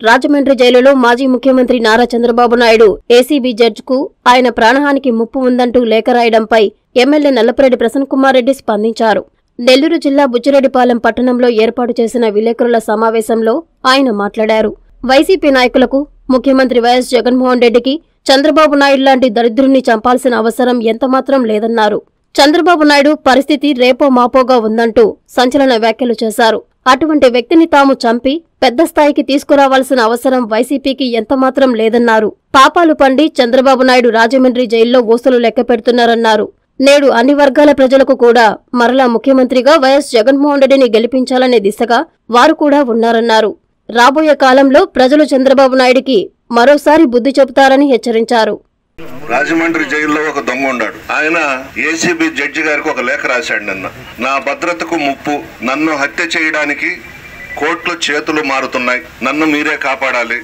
రాజమండ్రి జైలులో మాజీ ముఖ్యమంత్రి నారా చంద్రబాబు నాయుడు ఏసీబీ జడ్జికు ఆయన ప్రాణహానికి ముప్పు ఉందంటూ లేఖ రాయడంపై ఎమ్మెల్యే నల్లపరెడ్డి ప్రసన్నకుమార్ రెడ్డి స్పందించారు నెల్లూరు జిల్లా బుచ్చిరెడ్డిపాలెం పట్టణంలో ఏర్పాటు చేసిన విలేకరుల సమావేశంలో ఆయన మాట్లాడారు వైసీపీ నాయకులకు ముఖ్యమంత్రి వైఎస్ జగన్మోహన్ రెడ్డికి చంద్రబాబు నాయుడు లాంటి దరిద్రుణ్ణి చంపాల్సిన అవసరం ఎంతమాత్రం లేదన్నారు చంద్రబాబు నాయుడు పరిస్థితి రేపో మాపోగా ఉందంటూ సంచలన వ్యాఖ్యలు చేశారు అటువంటి వ్యక్తిని తాము చంపి పెద్ద స్థాయికి తీసుకురావాల్సిన అవసరం వైసీపీకి ఎంతమాత్రం లేదన్నారు పాపాలు పండి చంద్రబాబు నాయుడు రాజమండ్రి జైల్లో ఊసలు లెక్క పెడుతున్నారన్నారు నేడు అన్ని వర్గాల ప్రజలకు కూడా మరలా ముఖ్యమంత్రిగా వైఎస్ జగన్మోహన్ రెడ్డిని గెలిపించాలనే దిశగా వారు కూడా ఉన్నారన్నారు రాబోయే కాలంలో ప్రజలు చంద్రబాబు నాయుడికి మరోసారి బుద్ధి చెబుతారని హెచ్చరించారు రాజమండ్రి జైల్లో ఒక దొంగ ఉన్నాడు ఆయన ఏసీబీ జడ్జి గారికి ఒక లేఖ రాశాడు నిన్న నా భద్రతకు ముప్పు నన్ను హత్య చేయడానికి కోర్టులు చేతులు మారుతున్నాయి నన్ను మీరే కాపాడాలి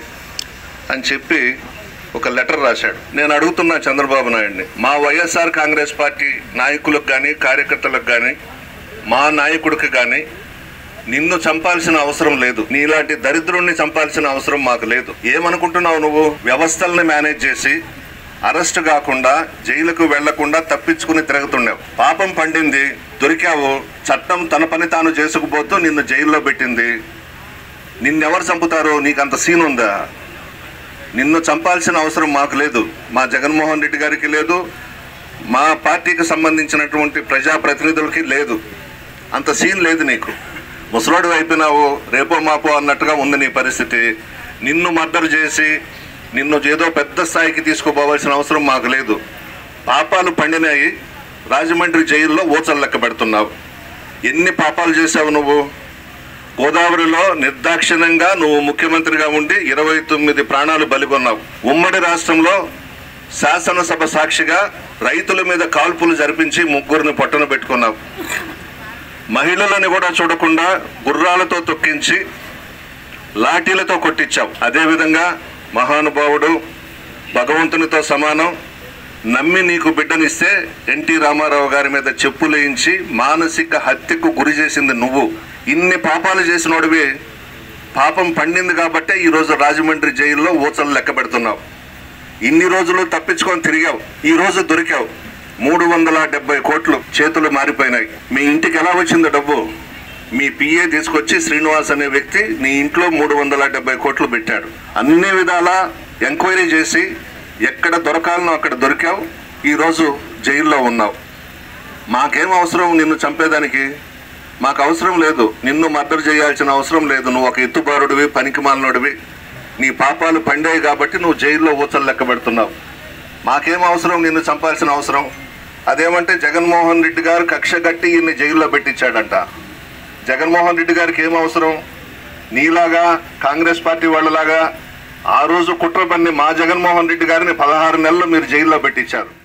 అని చెప్పి ఒక లెటర్ రాశాడు నేను అడుగుతున్నా చంద్రబాబు నాయుడిని మా వైఎస్ఆర్ కాంగ్రెస్ పార్టీ నాయకులకు కానీ కార్యకర్తలకు కానీ మా నాయకుడికి కానీ నిన్ను చంపాల్సిన అవసరం లేదు నీలాంటి దరిద్రుణ్ణి చంపాల్సిన అవసరం మాకు లేదు ఏమనుకుంటున్నావు నువ్వు వ్యవస్థల్ని మేనేజ్ చేసి అరెస్ట్ కాకుండా జైలుకు వెళ్లకుండా తప్పించుకుని తిరుగుతున్నావు పాపం పండింది దొరికావు చట్టం తన పని తాను చేసుకుపోతూ నిన్ను జైల్లో పెట్టింది నిన్నెవరు చంపుతారో నీకంత సీన్ ఉందా నిన్ను చంపాల్సిన అవసరం మాకు లేదు మా జగన్మోహన్ రెడ్డి గారికి లేదు మా పార్టీకి సంబంధించినటువంటి ప్రజాప్రతినిధులకి లేదు అంత సీన్ లేదు నీకు ముసలోడు అయిపోయినావు రేపో మాపో అన్నట్టుగా ఉంది నీ పరిస్థితి నిన్ను మర్డర్ చేసి నిన్ను ఏదో పెద్ద స్థాయికి తీసుకుపోవాల్సిన అవసరం మాకు లేదు పాపాలు పండినాయి రాజమండ్రి జైల్లో ఊచలు లెక్క పెడుతున్నావు ఎన్ని పాపాలు చేశావు నువ్వు గోదావరిలో నిర్దాక్షిణ్యంగా నువ్వు ముఖ్యమంత్రిగా ఉండి ఇరవై తొమ్మిది ప్రాణాలు బలిగొన్నావు ఉమ్మడి రాష్ట్రంలో శాసనసభ సాక్షిగా రైతుల మీద కాల్పులు జరిపించి ముగ్గురిని పొట్టన పెట్టుకున్నావు మహిళలని కూడా చూడకుండా గుర్రాలతో తొక్కించి లాఠీలతో కొట్టించావు అదేవిధంగా మహానుభావుడు భగవంతునితో సమానం నమ్మి నీకు బిడ్డనిస్తే ఎన్టీ రామారావు గారి మీద చెప్పులేయించి మానసిక హత్యకు గురి చేసింది నువ్వు ఇన్ని పాపాలు చేసినోడివి పాపం పండింది కాబట్టే ఈరోజు రాజమండ్రి జైల్లో ఊచలు లెక్క పెడుతున్నావు ఇన్ని రోజులు తప్పించుకొని తిరిగావు ఈ రోజు దొరికావు మూడు వందల డెబ్బై కోట్లు చేతులు మారిపోయినాయి మీ ఇంటికి ఎలా వచ్చిందో డబ్బు మీ పిఏ తీసుకొచ్చి శ్రీనివాస్ అనే వ్యక్తి నీ ఇంట్లో మూడు వందల డెబ్బై కోట్లు పెట్టాడు అన్ని విధాలా ఎంక్వైరీ చేసి ఎక్కడ దొరకాలనో అక్కడ దొరికావు ఈరోజు జైల్లో ఉన్నావు మాకేం అవసరం నిన్ను చంపేదానికి మాకు అవసరం లేదు నిన్ను మర్డర్ చేయాల్సిన అవసరం లేదు నువ్వు ఒక ఎత్తుబారుడివి పనికి మాలినోడివి నీ పాపాలు పండాయి కాబట్టి నువ్వు జైల్లో ఊచలు లెక్క పెడుతున్నావు మాకేం అవసరం నిన్ను చంపాల్సిన అవసరం అదేమంటే జగన్మోహన్ రెడ్డి గారు కక్ష కట్టి ఈయన్ని జైల్లో పెట్టించాడంట జగన్మోహన్ రెడ్డి గారికి ఏం అవసరం నీలాగా కాంగ్రెస్ పార్టీ వాళ్ళలాగా ఆ రోజు కుట్ర పన్ని మా జగన్మోహన్ రెడ్డి గారిని పదహారు నెలలు మీరు జైల్లో పెట్టించారు